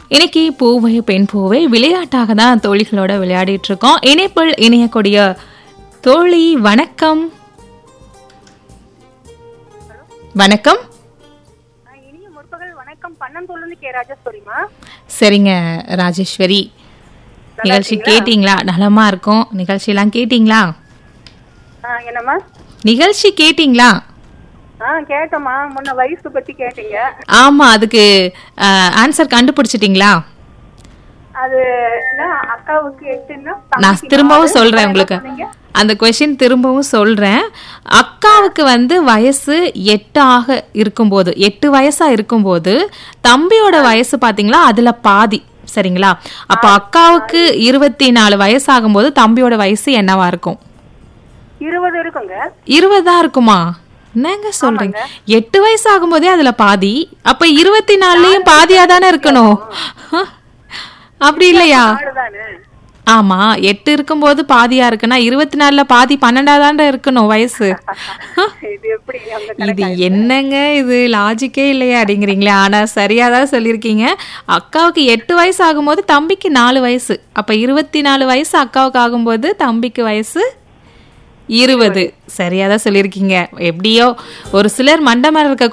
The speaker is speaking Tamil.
இன்னைக்கு பூவை பெண் பூவை விளையாட்டாக தான் தோழிகளோட விளையாடிட்டு இருக்கோம் இணைப்பில் இணையக்கூடிய தோழி வணக்கம் வணக்கம் ஆ, இனிய முற்பகல் வணக்கம் பன்னந்தூர்லேருந்து கே ராஜேஸ்வரிமா சரிங்க ராஜேஸ்வரி நிகழ்ச்சி கேட்டிங்களா நலமா இருக்கும் நிகழ்ச்சியெல்லாம் கேட்டிங்களா ஆ என்னம்மா நிகழ்ச்சி கேட்டிங்களா ஆ கேட்டம்மா முன்ன வயசு பத்தி கேட்டீங்க ஆமா அதுக்கு ஆன்சர் கண்டுபிடிச்சிட்டிங்களா அது என்ன அக்காவுக்கு எட்டுன்னா நான் தம்பிக்கு திரும்பவும் நாலு. சொல்றேன் என்ன உங்களுக்கு சொன்னீங்க? அந்த கொஸ்டின் திரும்பவும் சொல்றேன் அக்காவுக்கு வந்து வயசு எட்டாக இருக்கும்போது எட்டு வயசா இருக்கும்போது தம்பியோட வயசு பாத்தீங்களா அதுல பாதி சரிங்களா அப்ப அக்காவுக்கு இருபத்தி நாலு வயசாகும் போது தம்பியோட வயசு என்னவா இருக்கும் இருபது இருக்குங்க இருபதா இருக்குமா என்னங்க சொல்றீங்க எட்டு வயசு ஆகும்போதே அதுல பாதி அப்ப இருபத்தி நாலுலயும் பாதியா தானே இருக்கணும் அப்படி இல்லையா நாலுதானே ஆமா எட்டு இருக்கும்போது பாதியா இருக்குன்னா இருபத்தி நாலுல பாதி பன்னெண்டாதான்டா இருக்கணும் வயசு இது எப்படி அந்த இது என்னங்க இது லாஜிக்கே இல்லையா அப்படிங்கிறீங்களே ஆனா சரியா தான் சொல்லியிருக்கீங்க அக்காவுக்கு எட்டு வயசு ஆகும்போது தம்பிக்கு நாலு வயசு அப்ப இருபத்தி நாலு வயசு அக்காவுக்கு ஆகும்போது தம்பிக்கு வயசு இருபது சரியா தான் சொல்லியிருக்கீங்க எப்படியோ ஒரு சிலர் மண்டை மேல இருக்க